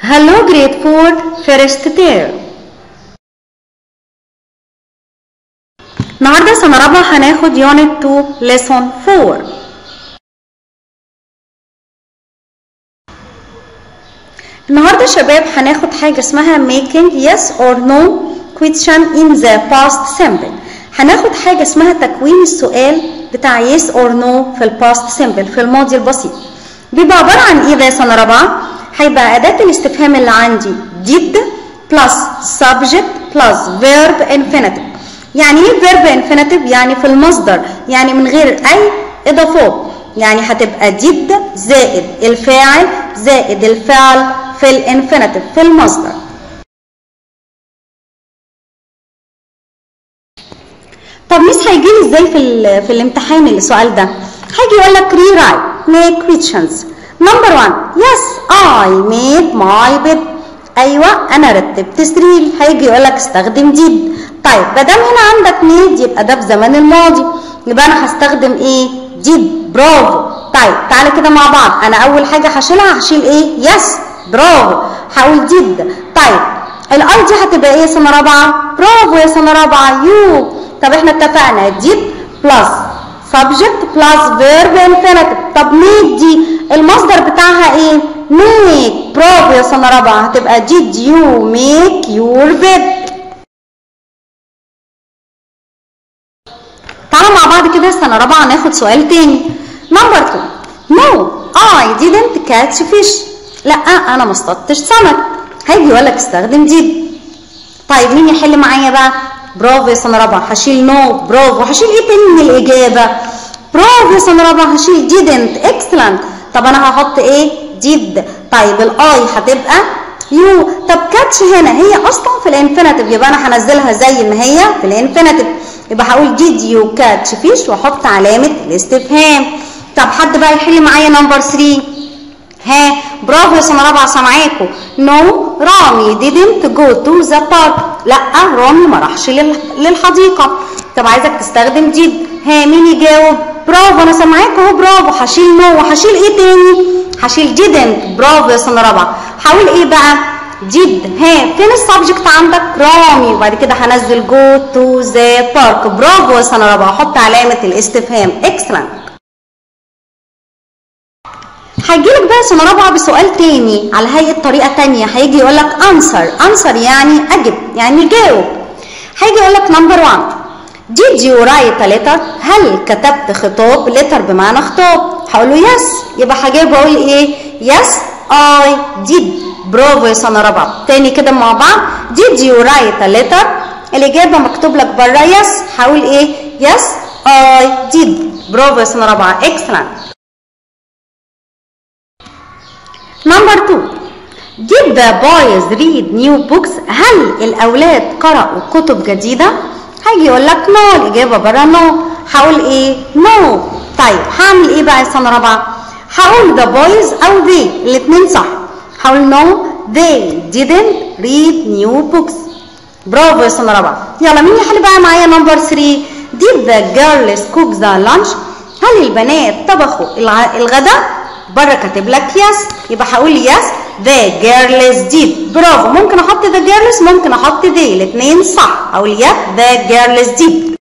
Hello grade 4 first term النهارده سنة رابعة هناخد يونت 2 lesson 4 النهارده يا شباب هناخد حاجة اسمها making yes or no question in the past simple هناخد حاجة اسمها تكوين السؤال بتاع yes or no في الباست simple في الماضي البسيط بيبقى عبارة عن ايه ده يا سنة رابعة؟ هيبقى أداة الاستفهام اللي عندي did plus subject plus verb infinitive يعني ايه verb infinitive؟ يعني في المصدر يعني من غير أي إضافات يعني هتبقى did زائد الفاعل زائد الفعل في الانفينيتيف في المصدر طب ميس هيجي لي ازاي في ال في الامتحان السؤال ده هيجي يقول لك rewrite make questions number one yes I made my bed ايوه انا رتبت سريري هيجي يقول لك استخدم did طيب ما دام هنا عندك made يبقى ده في زمان الماضي يبقى انا هستخدم ايه did برافو طيب تعالى كده مع بعض انا اول حاجه هشيلها هشيل ايه يس برافو هقول did طيب الاي دي هتبقى ايه يا سنه رابعه برافو يا سنه رابعه يو طب احنا اتفقنا did plus subject plus verb infinitive طب make دي المصدر بتاعها ايه make برافو يا سنه رابعه هتبقى did you make your bed تعالوا مع بعض كده سنه رابعه ناخد سؤال تاني نمبر 2 no I didn't catch fish لا انا ما اصطدتش سمك هيجي يقول لك استخدم did طيب مين يحل معايا بقى برافو يا سنه رابعه هشيل نو no. برافو هشيل ايه تاني من الاجابه برافو يا سنه رابعه هشيل didn't excellent طب انا هحط ايه did طيب الاي هتبقى يو طب كاتش هنا هي اصلا في الانفينيتيف يبقى انا هنزلها زي ما هي في الانفينيتيف يبقى هقول did you catch fish واحط علامه الاستفهام طب حد بقى يحل معايا نمبر 3 ها برافو يا سنه رابعه سامعاكم نو رامي didn't go to the park لا رامي ما راحش للحديقه طب عايزك تستخدم did ها مين يجاوب برافو انا سامعاكم اهو برافو هشيل نو وهشيل ايه تاني هشيل didn't برافو يا سنه رابعه هقول ايه بقى did ها فين السبجكت عندك رامي وبعد كده هنزل go to the park برافو يا سنه رابعه احط علامه الاستفهام excellent هيجيلك بقى سنة رابعة بسؤال تاني على هيئة طريقة تانية هيجي يقول لك answer answer يعني أجب يعني جاوب هيجي يقول لك number one did you write a letter هل كتبت خطاب letter بمعنى خطاب هقول له yes يبقى هجاوب واقول ايه yes I did برافو يا سنة رابعة تاني كده مع بعض did you write a letter الإجابة مكتوب لك بره yes هقول ايه yes I did برافو يا سنة رابعة excellent نمبر 2 Did the boys read new books؟ هل الأولاد قرأوا كتب جديدة؟ هيجي يقول لك نو الإجابة بره نو هقول إيه؟ نو طيب هعمل إيه بقى يا سنة رابعة؟ هقول the boys أو they الاتنين صح هقول no they didn't read new books برافو يا سنة رابعة يلا مين يحل بقى معايا نمبر 3 Did the girls cook the lunch؟ هل البنات طبخوا الغداء؟ بره كاتب لك يس يبقى هقول يس the girls did برافو ممكن احط the girls ممكن احط they الاثنين صح اقول يس the girls did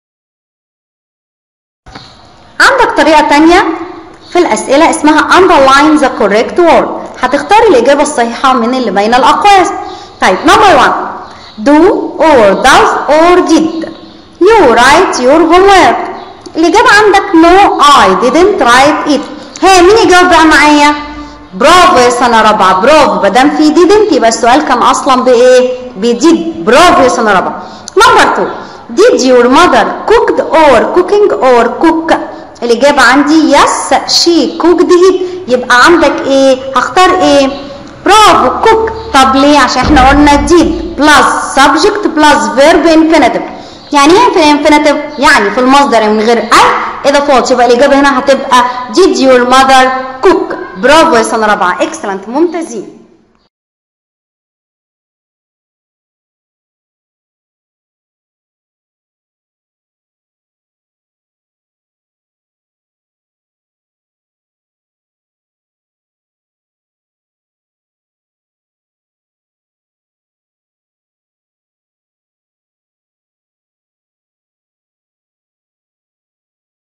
عندك طريقة تانية في الأسئلة اسمها underline the correct word هتختار الإجابة الصحيحة من اللي بين الأقواس طيب number one do or does or did you write your homework الإجابة عندك no I didn't write it ها مين يجاوب بقى معايا برافو يا سنه رابعه برافو ما دام في didn't يبقى السؤال كان اصلا بايه بديد برافو يا سنه رابعه نمبر 2 did your mother cooked or cooking or cook الاجابه عندي yes she cooked it يبقى عندك ايه هختار ايه برافو cook طب ليه عشان احنا قلنا did plus subject plus verb infinitive يعني ايه في الانفينيتيف يعني في المصدر من غير اي اضافات يبقى الاجابه هنا هتبقى did your mother cook برافو يا سنه رابعه excellent ممتازين